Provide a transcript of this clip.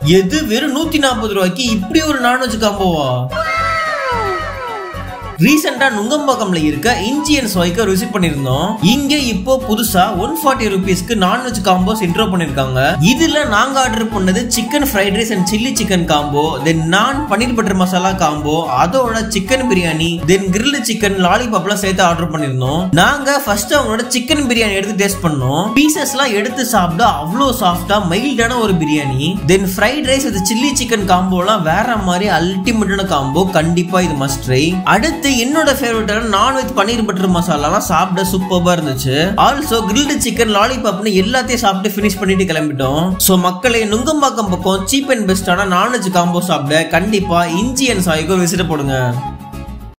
எது வெறும் நூத்தி நாற்பது ரூபாய்க்கு இப்படி ஒரு நான்வெஜ் காம்போவா ரீசெண்டா நுங்கம்பாக்கம்ல இருக்க இந்தியன் சோய்க்க விசிட் பண்ணிருந்தோம் இங்க இப்போ புதுசா ஒன் ஃபார்ட்டி ருபீஸ்க்கு நான்வெஜ் காம்போஸ் இன்ட்ரோ பண்ணிருக்காங்க இதுல நாங்க ஆர்டர் பண்ணது chicken fried rice and chilli chicken combo then naan paneer butter masala combo அதோட chicken biryani then grill chicken லாலிபாப்லாம் சேர்த்து ஆர்டர் பண்ணிருந்தோம் நாங்க ஃபர்ஸ்ட் அவங்களோட சிக்கன் பிரியாணி எடுத்து டேஸ்ட் பண்ணோம் பீசஸ் எல்லாம் எடுத்து சாப்பிட அவ்வளோ சாஃப்டா மைல்டான ஒரு biryani then fried rice with chilli chicken காம்போலாம் வேற மாதிரி அல்டிமேட்டான காம்போ கண்டிப்பா இது மஸ்ட் ட்ரை அடுத்து என்னோட ஃபேவரட்டான நான் வித் பன்னீர் பட்டர் மசாலாலாம் சாப்பிட சூப்பரா இருந்துச்சு ஆல்சோ கிரில்டு சிக்கன் லாலிபாப்னு எல்லாத்தையும் சாப்பிட்டு ஃபினிஷ் பண்ணிட்டு கிளம்பிட்டோம் ஸோ மக்களே நுங்கம்பாக்கம் பக்கம் சீப் அண்ட் பெஸ்டான நான்வெஜ் காம்போ சாப்பிட கண்டிப்பா இஞ்சி அண்ட் சாய்க்கோ விசிட் போடுங்க